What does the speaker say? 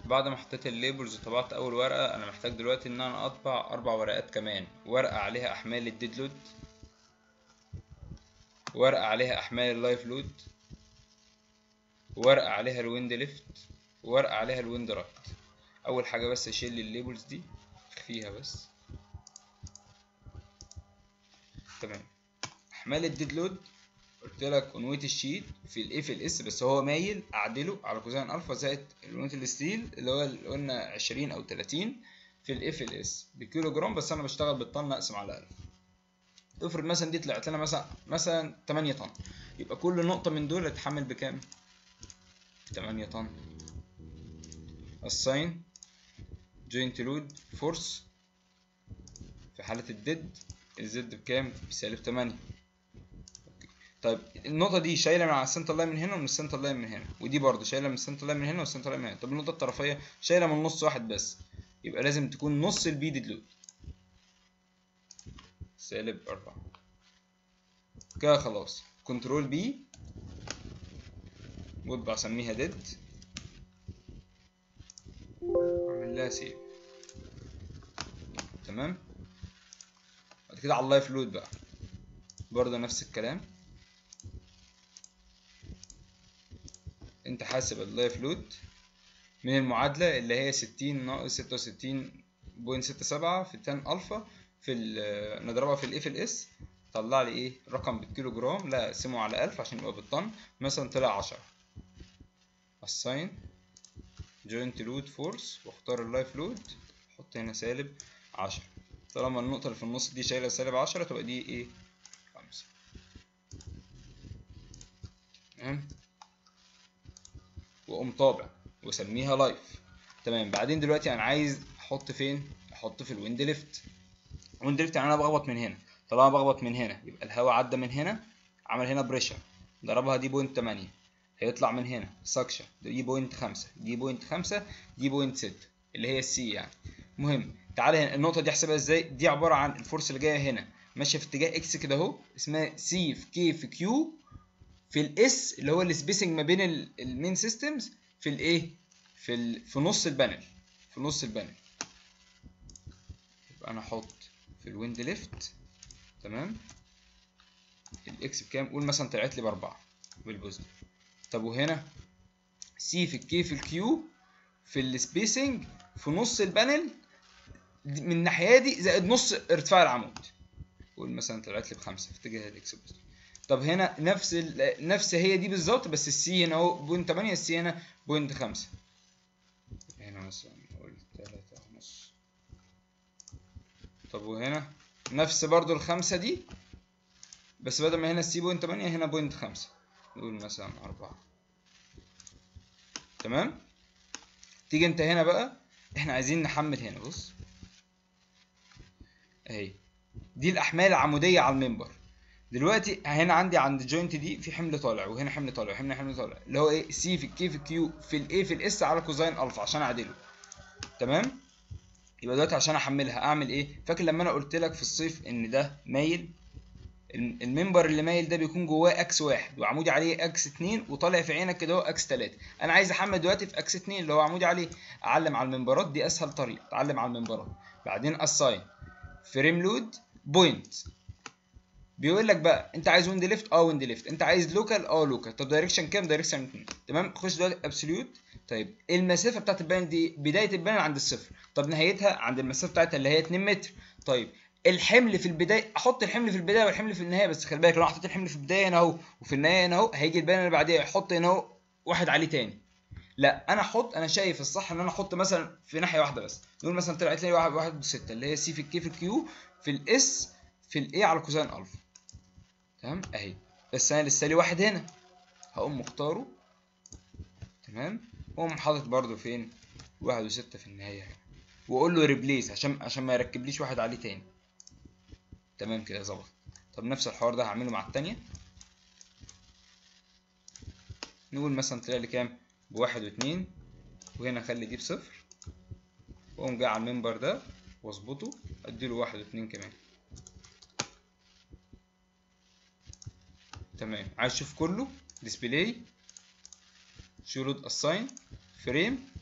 بعد ما حطيت الليبلز وطبعت اول ورقه انا محتاج دلوقتي ان انا اطبع اربع ورقات كمان ورقه عليها احمال الديد لود ورقه عليها احمال اللايف لود ورقه عليها الويند ليفت وورقه عليها الويند رايت اول حاجه بس اشيل لي الليبلز دي اخفيها بس تمام احمال الديد لود قلت لك اونويت الشيت في الاي في الاس بس هو مايل اعدله على كوزين الفا زائد اونويت الستيل اللي هو اللي قلنا 20 او 30 في الاي في الاس بكيلو جرام بس انا بشتغل بالطن اقسم على 1000 افرض مثلا دي طلعت لنا مثلا مثلا 8 طن يبقى كل نقطة من دول هتتحمل بكام؟ 8 طن الساين جوينت لود فورس في حالة الديد الزد بكام؟ بسالب 8 طيب النقطة دي شايلة من على السنتر لاين من هنا ومن السنتر لاين من هنا ودي برضه شايلة من السنتر لاين من هنا والسنتر لاين من هنا طب النقطة الطرفية شايلة من نص واحد بس يبقى لازم تكون نص البيدد لود سالب أربعة كده خلاص كنترول بي وابقى اسميها ديد اعمل لها سيف تمام بعد كده على اللايف لود بقى برضه نفس الكلام انت حاسب اللايف لود من المعادلة اللي هي ستين ناقص ستة وستين بوينت ستة سبعة في التان ألفا في ال نضربها في الاي في الاس طلع لي ايه رقم بالكيلو جرام لا اقسمه على ألف عشان يبقى بالطن مثلا طلع عشرة assign joint load force واختار اللايف لود احط هنا سالب عشرة طالما النقطة اللي في النص دي شايلة سالب عشرة تبقى دي ايه خمسة تمام واقوم طابع واسميها لايف تمام بعدين دلوقتي انا عايز احط فين احط في الويند ليفت الويند ليفت يعني انا بخبط من هنا طالما بخبط من هنا يبقى الهواء عدى من هنا عمل هنا بريشر ضربها دي بوينت 8 هيطلع من هنا سكشن دي بوينت 5 دي بوينت 5 دي بوينت 6 اللي هي السي يعني المهم تعالى هنا النقطه دي احسبها ازاي دي عباره عن الفورس اللي جايه هنا ماشيه في اتجاه اكس كده اهو اسمها سي في كي في كيو في الاس اللي هو السبيسنج ما بين المين سيستمز في الايه في ال... في نص البانل في نص البانل يبقى انا احط في الويند ليفت تمام الاكس بكام قول مثلا طلعت لي باربعة بالبوزيتيف طب وهنا سي في الكي في الكيو في السبيسنج في نص البانل من الناحيه دي زائد نص ارتفاع العمود قول مثلا طلعت لي بخمسة في اتجاه الاكس بوزيتيف طب هنا نفس ال... نفس هي دي بالظبط بس السي هنا اهو بوينت 8 السي هنا بوينت 5 هنا مثلا نقول 3 ونص طب وهنا نفس برضو الخمسة دي بس بدل ما هنا السي بوينت 8 هنا بوينت 5 نقول مثلا 4 تمام تيجي انت هنا بقى احنا عايزين نحمل هنا بص اهي دي الاحمال العمودية على المنبر دلوقتي هنا عندي عند الجوينت دي في حمل طالع وهنا حمل طالع وهنا حمل طالع اللي هو ايه سي في الكي في الكيو في الاي في الاس على كوزين الفا عشان اعدله تمام يبقى دلوقتي عشان احملها اعمل ايه فاكر لما انا قلت لك في الصيف ان ده مايل المنبر اللي مايل ده بيكون جواه اكس واحد وعمودي عليه اكس اتنين وطالع في عينك كده هو اكس تلاتة انا عايز احمل دلوقتي في اكس اتنين اللي هو عمودي عليه اعلم على المنبرات دي اسهل طريقه اتعلم على المنبرات بعدين اساين فريم لود بوينت بيقول لك بقى انت عايز ويند ليفت اه ويند ليفت انت عايز لوكال اه لوكال طب دايركشن كام دايركشن 2 تمام خش دلوقتي ابسوليوت طيب المسافه بتاعت البانل دي بدايه البانل عند الصفر طب نهايتها عند المسافه بتاعتها اللي هي 2 متر طيب الحمل في البدايه احط الحمل في البدايه والحمل في النهايه بس خلي بالك لو انا حطيت الحمل في البدايه هنا اهو وفي النهايه هنا اهو هيجي البانل اللي بعديها يحط هنا اهو واحد عليه تاني لا انا احط انا شايف الصح ان انا احط مثلا في ناحيه واحده بس نقول مثلا طلعت لي واحد واحد بستة اللي هي سي في الكي في الكيو في الاس في الاي على كوزين الفا تمام اهي بس انا لسه لي واحد هنا هقوم مختاره تمام واقوم حاطط برده فين واحد وستة في النهايه هنا واقول له ريبليس عشان عشان ما يركبليش واحد عليه تاني تمام كده ظبط طب نفس الحوار ده هعمله مع التانية نقول مثلا طلع لي كام بواحد واتنين وهنا اخلي دي بصفر واقوم جاي على المنبر ده واظبطه اديله واحد واتنين كمان تمام عايز اشوف كله ديسبلاي شو لود اساين فريم